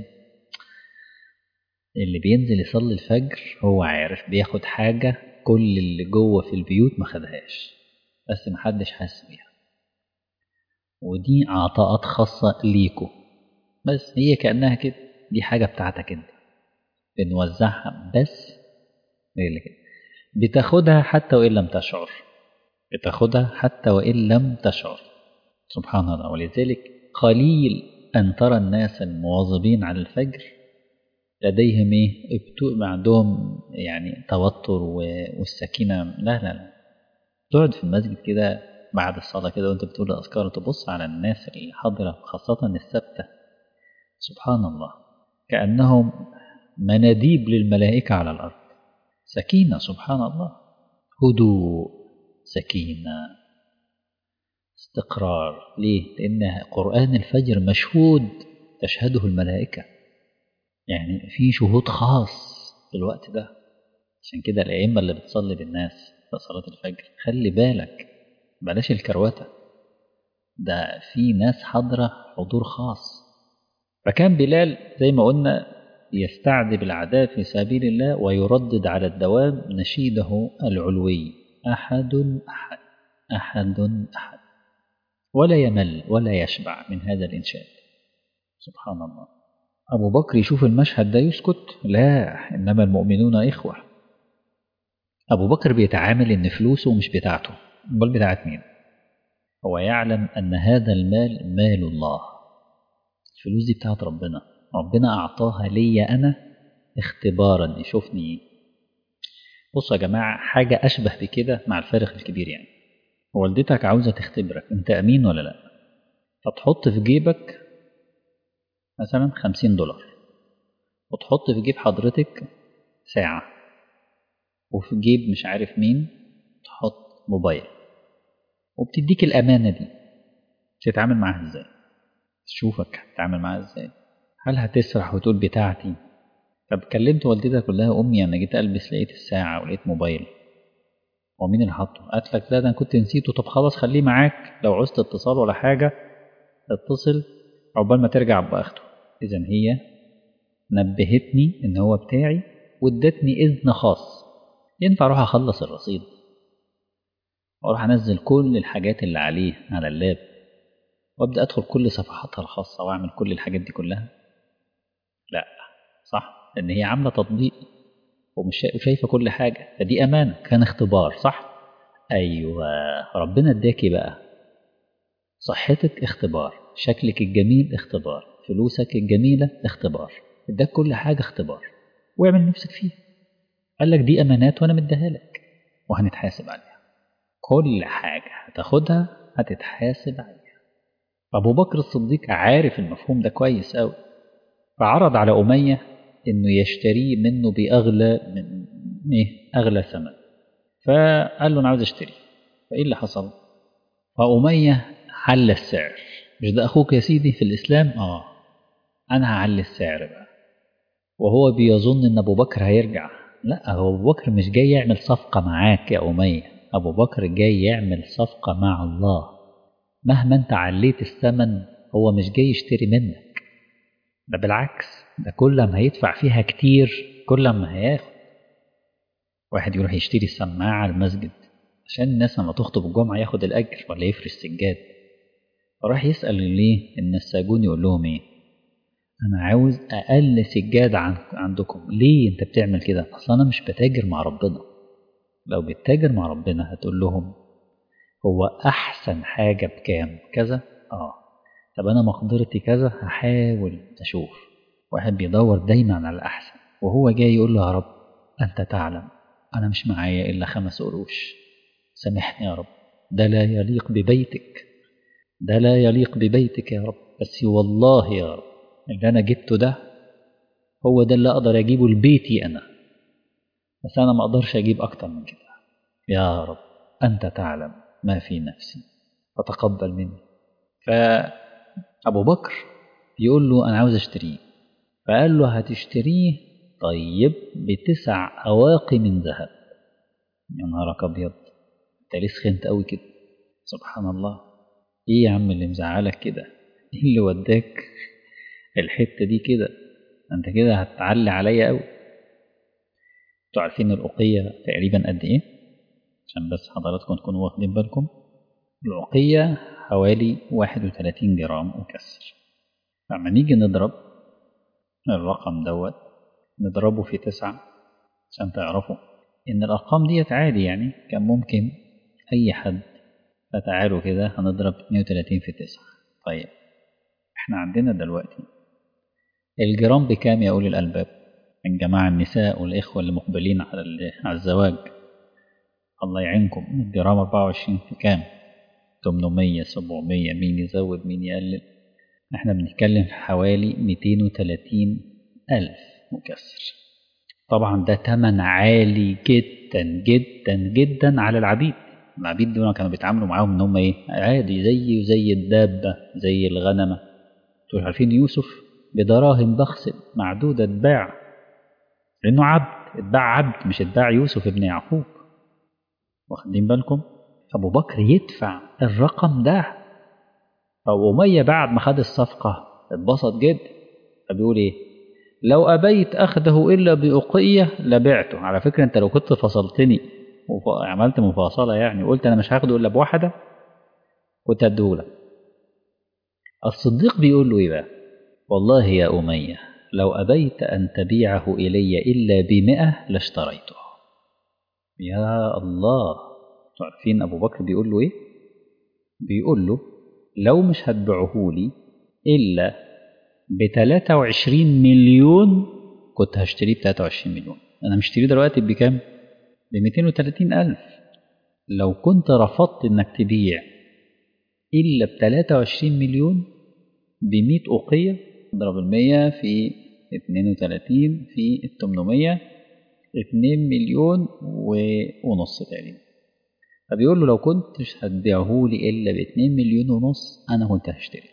اللي بينزل يصلي الفجر هو عارف بياخد حاجة كل اللي جوه في البيوت ما خدهاش بس محدش حاسس بيها ودي عطاءات خاصة ليكو بس هي كأنها كده دي حاجة بتاعتك انت بنوزعها بس هي اللي كده بتاخدها حتى وإن لم تشعر بتاخدها حتى وإن لم تشعر سبحان الله ولذلك قليل أن ترى الناس المواظبين على الفجر لديهم ايه ابتوء عندهم يعني توتر والسكينة لا لا لا تقعد في المسجد كده بعد الصلاة كده وانت بتقول الأذكار تبص على الناس اللي حاضرة خاصة السبتة سبحان الله كأنهم مناديب للملائكة على الأرض سكينة سبحان الله هدوء سكينة استقرار ليه؟ لأن قرآن الفجر مشهود تشهده الملائكة يعني في شهود خاص في الوقت ده عشان كده الأئمة اللي بتصلي بالناس في صلاة الفجر خلي بالك بلاش الكروتة ده في ناس حاضرة حضور خاص فكان بلال زي ما قلنا يستعذب العذاب في سبيل الله ويردد على الدوام نشيده العلوي أحد أحد أحد أحد ولا يمل ولا يشبع من هذا الإنشاد سبحان الله أبو بكر يشوف المشهد ده يسكت لا إنما المؤمنون إخوة أبو بكر بيتعامل إن فلوسه مش بتاعته بل بتاعت مين هو يعلم أن هذا المال مال الله الفلوس دي بتاعت ربنا ربنا أعطاها لي أنا اختبارا يشوفني بصوا يا جماعة حاجة أشبه بكده مع الفارق الكبير يعني والدتك عاوزة تختبرك أنت أمين ولا لأ فتحط في جيبك مثلا خمسين دولار وتحط في جيب حضرتك ساعة وفي جيب مش عارف مين تحط موبايل وبتديك الأمانة دي تتعامل معاها ازاي تشوفك هتتعامل معاها ازاي هل هتسرح وتقول بتاعتي طب كلمت والدتك قلت لها امي انا جيت البس لقيت الساعه ولقيت موبايل هو مين اللي حاطه قالت لك لا ده انا كنت نسيته طب خلاص خليه معاك لو عوزت اتصال ولا حاجه اتصل عقبال ما ترجع باخده اذا هي نبهتني ان هو بتاعي وادتني اذن خاص ينفع اروح اخلص الرصيد واروح انزل كل الحاجات اللي عليه على اللاب وابدا ادخل كل صفحاتها الخاصه واعمل كل الحاجات دي كلها لا صح لان هي عامله تطبيق ومش شايفه كل حاجه فدي امانه كان اختبار صح ايوه ربنا اداكي بقى صحتك اختبار شكلك الجميل اختبار فلوسك الجميله اختبار اداك كل حاجه اختبار واعمل نفسك فيه قال لك دي امانات وانا مديها لك وهنتحاسب عليها كل حاجه هتاخدها هتتحاسب عليها أبو بكر الصديق عارف المفهوم ده كويس أوي فعرض على أمية إنه يشتريه منه بأغلى من إيه أغلى ثمن فقال له أنا عاوز أشتري فإيه اللي حصل؟ فأمية حل السعر مش ده أخوك يا سيدي في الإسلام؟ آه أنا هعلي السعر بقى وهو بيظن إن أبو بكر هيرجع لا هو أبو بكر مش جاي يعمل صفقة معاك يا أمية أبو بكر جاي يعمل صفقة مع الله مهما انت عليت الثمن هو مش جاي يشتري منك ده بالعكس ده كل ما هيدفع فيها كتير كل ما هياخد واحد يروح يشتري السماعة على المسجد عشان الناس لما تخطب الجمعة ياخد الأجر ولا يفرش سجاد فراح يسأل ليه النساجون يقول لهم ايه أنا عاوز أقل سجاد عن عندكم ليه أنت بتعمل كده أصل أنا مش بتاجر مع ربنا لو بتتاجر مع ربنا هتقول لهم هو أحسن حاجة بكام كذا آه طب أنا مقدرتي كذا هحاول أشوف واحد بيدور دايما على الأحسن وهو جاي يقول له يا رب أنت تعلم أنا مش معايا إلا خمس قروش سامحني يا رب ده لا يليق ببيتك ده لا يليق ببيتك يا رب بس والله يا رب اللي أنا جبته ده هو ده اللي أقدر أجيبه لبيتي أنا بس أنا ما أقدرش أجيب أكتر من كده يا رب أنت تعلم ما في نفسي فتقبل مني فأبو بكر يقول له أنا عاوز أشتريه فقال له هتشتريه طيب بتسع أواقي من ذهب يا نهارك أبيض أنت ليه سخنت أوي كده سبحان الله إيه يا عم اللي مزعلك كده إيه اللي وداك الحتة دي كده أنت كده هتعلي عليا أوي أنتوا عارفين الأقية تقريبا قد إيه عشان بس حضراتكم تكونوا واخدين بالكم العقية حوالي 31 جرام وكسر لما نيجي نضرب الرقم دوت نضربه في تسعة عشان تعرفوا إن الأرقام ديت عادي يعني كان ممكن أي حد فتعالوا كده هنضرب 32 في تسعة طيب احنا عندنا دلوقتي الجرام بكام يا أولي الألباب الجماعة النساء والإخوة اللي مقبلين على على الزواج الله يعينكم الجرام 24 في كام 800 700 مين يزود مين يقلل احنا بنتكلم في حوالي 230 ألف مكسر طبعا ده تمن عالي جدا جدا جدا على العبيد العبيد دول كانوا بيتعاملوا معاهم ان هم ايه عادي زي زي الدابة زي الغنمة انتوا عارفين يوسف بدراهم بخس معدودة اتباع لأنه عبد اتباع عبد مش اتباع يوسف ابن يعقوب واخدين بالكم أبو بكر يدفع الرقم ده فأمية بعد ما خد الصفقة اتبسط جدا فبيقول إيه لو أبيت أخذه إلا بأقية لبعته على فكرة أنت لو كنت فصلتني وعملت مفاصلة يعني وقلت أنا مش هاخده إلا بواحدة كنت هديهولك الصديق بيقول له إيه بقى والله يا أمية لو أبيت أن تبيعه إلي إلا بمئة لاشتريته يا الله عارفين أبو بكر بيقول له إيه بيقول له لو مش هتبيعه لي إلا ب 23 مليون كنت هشتريه ب 23 مليون أنا مشتريه دلوقتي بكام؟ ب 230 ألف لو كنت رفضت إنك تبيع إلا ب 23 مليون ب 100 أوقية اضرب ال 100 في 32 في ال 800 2 مليون ونص تقريبا فبيقول له لو كنتش هتبيعه لي إلا ب 2 مليون ونص أنا كنت هشتري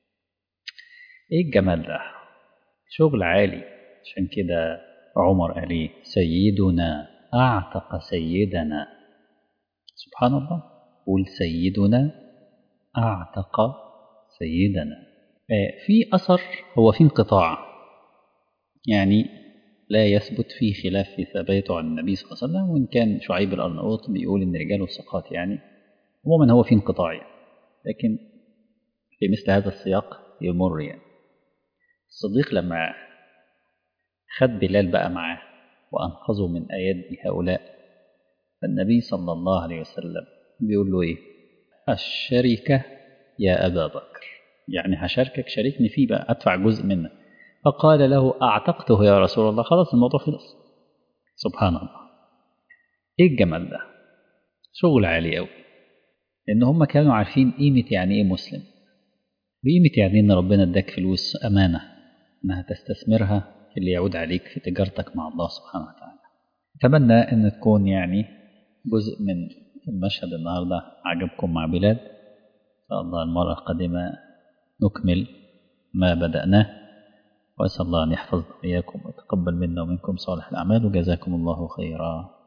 إيه الجمال ده شغل عالي عشان كده عمر قال إيه سيدنا أعتق سيدنا سبحان الله قول سيدنا أعتق سيدنا في أثر هو في انقطاع يعني لا يثبت فيه خلاف في ثباته عن النبي صلى الله عليه وسلم وإن كان شعيب الأرناؤوط بيقول إن رجاله الثقات يعني عموما هو في انقطاع يعني. لكن في مثل هذا السياق يمر يعني الصديق لما خد بلال بقى معاه وأنقذه من أيدي هؤلاء فالنبي صلى الله عليه وسلم بيقول له إيه الشركة يا أبا بكر يعني هشاركك شاركني فيه بقى أدفع جزء منك فقال له أعتقته يا رسول الله خلاص الموضوع خلص سبحان الله إيه الجمال ده شغل عالي أوي لأن هم كانوا عارفين قيمة يعني إيه مسلم وقيمة يعني إن ربنا اداك فلوس أمانة إنها تستثمرها في اللي يعود عليك في تجارتك مع الله سبحانه وتعالى أتمنى أن تكون يعني جزء من المشهد النهاردة عجبكم مع بلال إن شاء الله المرة القادمة نكمل ما بدأناه وأسأل الله أن يحفظنا إياكم ويتقبل منا ومنكم صالح الأعمال وجزاكم الله خيرا